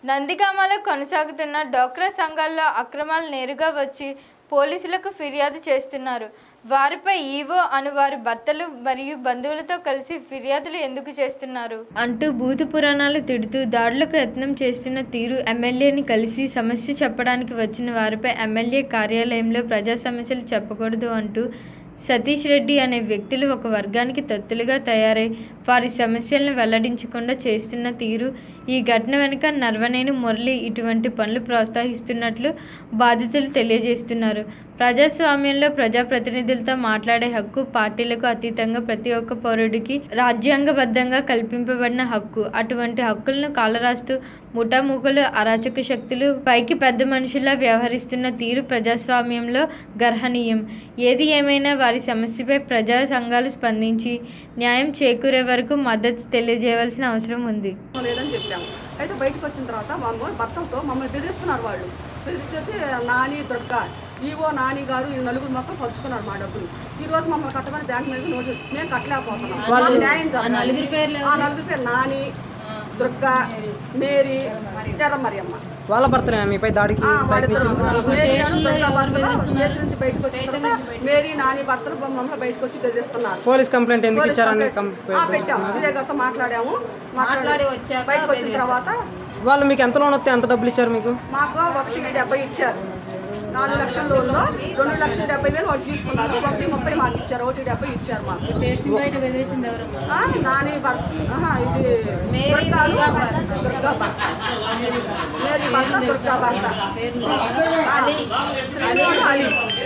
నందిగామలో కొనసాగుతున్న డోక్రా సంఘాల్లో అక్రమాలు నేరుగా వచ్చి పోలీసులకు ఫిర్యాదు చేస్తున్నారు వారిపై ఈవో అను వారి భర్తలు మరియు బంధువులతో కలిసి ఫిర్యాదులు ఎందుకు చేస్తున్నారు అంటూ భూత పురాణాలు తిడుతూ దాడులకు యత్నం చేస్తున్న తీరు ఎమ్మెల్యేని కలిసి సమస్య చెప్పడానికి వచ్చిన వారిపై ఎమ్మెల్యే కార్యాలయంలో ప్రజా సమస్యలు చెప్పకూడదు అంటూ సతీష్ రెడ్డి అనే వ్యక్తులు ఒక వర్గానికి తొత్తులుగా తయారై వారి సమస్యలను వెల్లడించకుండా చేస్తున్న తీరు ఈ ఘటన వెనుక నర్వనేని మురళి ఇటువంటి పనులు ప్రోత్సహిస్తున్నట్లు బాధితులు తెలియజేస్తున్నారు ప్రజాస్వామ్యంలో ప్రజాప్రతినిధులతో మాట్లాడే హక్కు పార్టీలకు అతీతంగా ప్రతి ఒక్క పౌరుడికి రాజ్యాంగబద్ధంగా కల్పింపబడిన హక్కు అటువంటి హక్కులను కాలరాస్తూ ముఠాముఖులు అరాచక శక్తులు పైకి పెద్ద మనుషుల్లా వ్యవహరిస్తున్న తీరు ప్రజాస్వామ్యంలో గర్హనీయం ఏది ఏమైనా వారి సమస్యపై ప్రజా సంఘాలు స్పందించి న్యాయం చేకూరే వరకు మద్దతు తెలియజేయవలసిన అవసరం ఉంది లేదని చెప్పాము అయితే బయటకు వచ్చిన తర్వాత మమ్మల్ని భర్తలతో మమ్మల్ని బెదిరిస్తున్నారు వాళ్ళు బెదిరించేసి నాని దుర్గ ఈవో నాని గారు ఈ నలుగురు మొత్తం పంచుకున్నారు మా డబ్బులు ఈ రోజు మమ్మల్ని కట్టమని బ్యాంక్ మేనేజర్ రోజు మేము కట్టలేకపోతున్నాం మాకు న్యాయం జరగాలి. ఆ నలుగురు పేరు నాని దుర్గ మేరీ ఎర్ర మరియమ్మ వాళ్ళ భర్తనే మీపై దాడికి ఆ, వాళ్ళిద్దరు మేరీ అను దుర్గ భర్తలు స్టేషన్ నుంచి బయటకు వచ్చిన తర్వాత మేరీ నాని భర్తలు మమ్మల్ని బయటకు వచ్చి బెదిరిస్తున్నారు పోలీస్ కంప్లైంట్ ఎందుకు పోలీస్ ఇచ్చారని కంప్లైంట్- ఆ, పెట్టాము సీఏ గారితో మాట్లాడాము మాట్లాడి వచ్చాక బయటకు వచ్చిన తర్వాత వాళ్ళు మీకు ఎంత లోన్ వస్తే ఎంత డబ్బులు ఇచ్చారు మీకు మాకు ఒకటి డెబ్బై ఇచ్చారు నాలుగు లక్షల లోన్లో రెండు లక్షల డెబ్బై వేలు వాళ్ళు తీసుకున్నారు ఒకటి ముప్పై మాకు ఇచ్చారు ఒకటి డెబ్బై ఇచ్చారు మాకు స్టేషన్ బయట బెదిరించింది ఎవరు ఆ, నాని భర్త ఆహా, ఇది దుర్గాలు, దుర్గా భర్త మేరీ భర్త దుర్గా భర్త అది శ్రీనివాస్ అలీ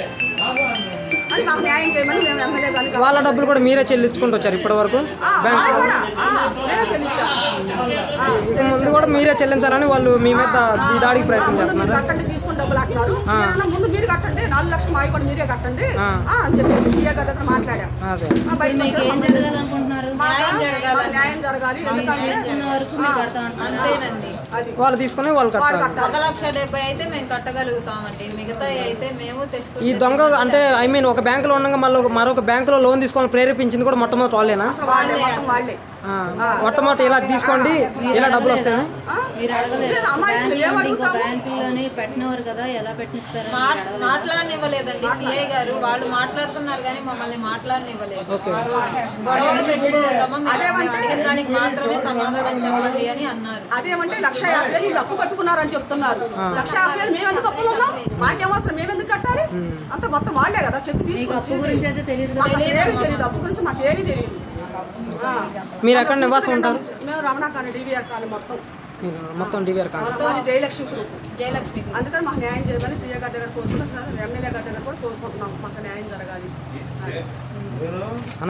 అని మాకు న్యాయం చేయమని మేము ఎమ్మెల్యే గారికి వాళ్ళ డబ్బులు కూడా మీరే చెల్లించుకుంటూ వచ్చారు ఇప్పటి వరకు ఆ, బ్యాంక్ వాళ్ళు కూడా, ఆ, మేమే చెల్లించాం ఆ, ఇక ముందు కూడా మీరే చెల్లించాలని వాళ్ళు మీ మీద ఈ దాడికి ఆ, ప్రయత్నం ముందు మీరు చేస్తున్నారు కట్టండి తీసుకుని డబ్బులు అంటున్నారు నేనన్నా ముందు మీరు కట్టండి నాలుగు లక్షలు మావి కూడా మీరే కట్టండి ఆ. ఆ, అని చెప్పేసి సీఏ గారి దగ్గర మాట్లాడాం అదే ఆ, బయటకు మీకు వచ్చాక ఏం మమ్మల్ని- జరగాలనుకుంటున్నారు మాకు మాకు న్యాయం జరగాలి ఎందుకంటే చేస్తున్న వరకు మీరు కడతా ఉంటున్నారు అంతేనండి అది వాళ్ళు తీసుకుని వాళ్ళు వాళ్ళు కట్టాలి కట్టాలి ఒక లక్ష డెబ్బై అయితే మేము కట్టగలుగుతామండి మిగతా అయితే మేము ఈ తెచ్చుకుంటాం దొంగ అంటే ఐ మీన్ ఒక బ్యాంకులో ఉండగా మళ్ళీ ఒక- మరొక బ్యాంకులో లోన్ తీసుకోవాలని ప్రేరేపించింది కూడా మొట్టమొదటి వాళ్ళేనా అసలు వాళ్ళే మొత్తం వాళ్ళే ఆ, మొట్టమొదటి ఇలా తీసుకోండి ఇలా డబ్బులు వస్తాయని ఆ? మీరు అడగలేదు లేదు, అమ్మాయి బ్యాంకులో ఏం ఉండి ఇంకో అడుగుతాము? బ్యాంకుల్లోనే పెట్టినవారు కదా ఎలా పెట్టిస్తారు మాట్- మాట్లాడనివ్వలేదండి సిఐ గారు వాళ్ళు మాట్లాడుతున్నారు కానీ మమ్మల్ని మాట్లాడనివ్వలేదు గొడవలు పెట్టుకోవద్దామా మేము అడిగిన దానికి మాత్రమే సమాధానం చెప్పండి అని అన్నారు అదేమంటే లక్ష యాభై వేలు వీళ్ళు అప్పు కట్టుకున్నారని చెప్తున్నారు లక్ష యాభై వేలు మేము ఎందుకు అప్పులు ఉన్నాం మాకేం అవసరం మేము ఎందుకు కట్టాలి అంత మొత్తం వాళ్ళే కదా చెప్పి మీకు తీసుకొచ్చి అప్పు గురించి అయితే తెలియదు మాకు కదా అసలు ఏమీ తెలియదు అప్పు గురించి మాకు ఏమీ తెలియదు ఆ. మీరు ఎక్కడ నివాసం ఉంటారు మేము రమణ కాని డివిఆర్ కాని మొత్తం మీరు మొత్తం డివిఆర్ కాదు మొత్తం అది జయలక్ష్మి గ్రూప్ జయలక్ష్మి అందుకని మాకు న్యాయం చేయమని సీఏ గారి దగ్గర కోరుకుంటున్నాం ఎమ్మెల్యే గారి దగ్గర కూడా కోరుకుంటున్నాం మాకు న్యాయం జరగాలి